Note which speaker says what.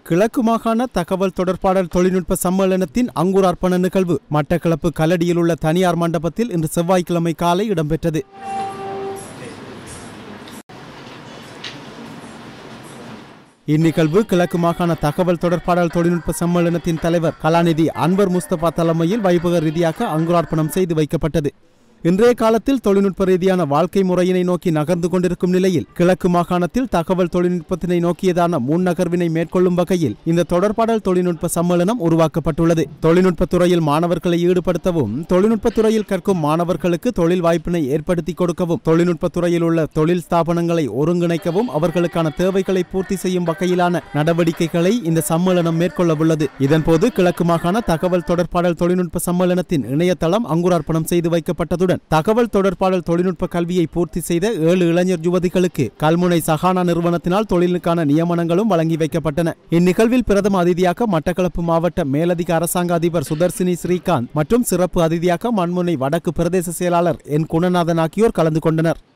Speaker 1: கிழக்கு மாகாண தகவல் தொடர்பாடல் தொழில்நுட்ப சம்மேளனத்தின் அங்குரார்ப்பண நிகழ்வு மட்டக்களப்பு கல்லடியில் உள்ள தனியார் மண்டபத்தில் இன்று செவ்வாய்க்கிழமை காலை இடம்பெற்றது இந்நிகழ்வு கிழக்கு மாகாண தகவல் தொடர்பாடல் தொழில்நுட்ப சம்மேளனத்தின் தலைவர் கலாநிதி அன்வர் முஸ்தபா தலைமையில் வைபக ரீதியாக அங்குரார்ப்பணம் செய்து வைக்கப்பட்டது இன்றைய காலத்தில் தொழில்நுட்ப ரீதியான வாழ்க்கை முறையினை நோக்கி நகர்ந்து கொண்டிருக்கும் நிலையில் கிழக்கு மாகாணத்தில் தகவல் தொழில்நுட்பத்தினை நோக்கியதான முன்னகர்வினை மேற்கொள்ளும் வகையில் இந்த தொடர்பாடல் தொழில்நுட்ப சம்மேளனம் உருவாக்கப்பட்டுள்ளது தொழில்நுட்ப துறையில் மாணவர்களை ஈடுபடுத்தவும் தொழில்நுட்ப துறையில் கற்கும் மாணவர்களுக்கு தொழில் வாய்ப்பினை ஏற்படுத்தி கொடுக்கவும் தொழில்நுட்ப துறையில் உள்ள தொழில் ஸ்தாபனங்களை ஒருங்கிணைக்கவும் அவர்களுக்கான தேவைகளை பூர்த்தி செய்யும் வகையிலான நடவடிக்கைகளை இந்த சம்மேளனம் மேற்கொள்ளவுள்ளது இதன்போது கிழக்கு மாகாண தகவல் தொடர்பாடல் தொழில்நுட்ப சம்மேளனத்தின் இணையதளம் அங்குரார்ப்பணம் செய்து வைக்கப்பட்டதுடன் தகவல் தொடர்பாடல் தொழில்நுட்ப கல்வியை பூர்த்தி செய்த ஏழு இளைஞர் யுவதிகளுக்கு கல்முனை சகானா நிறுவனத்தினால் தொழிலுக்கான நியமனங்களும் வழங்கி வைக்கப்பட்டன இந்நிகழ்வில் பிரதம அதிதியாக மட்டக்களப்பு மாவட்ட மேலதிக அரசாங்க அதிபர் சுதர்சினி ஸ்ரீகாந்த் மற்றும் சிறப்பு அதிதியாக மண்முனை வடக்கு பிரதேச செயலாளர் என் குணநாதன் ஆகியோர் கலந்து கொண்டனர்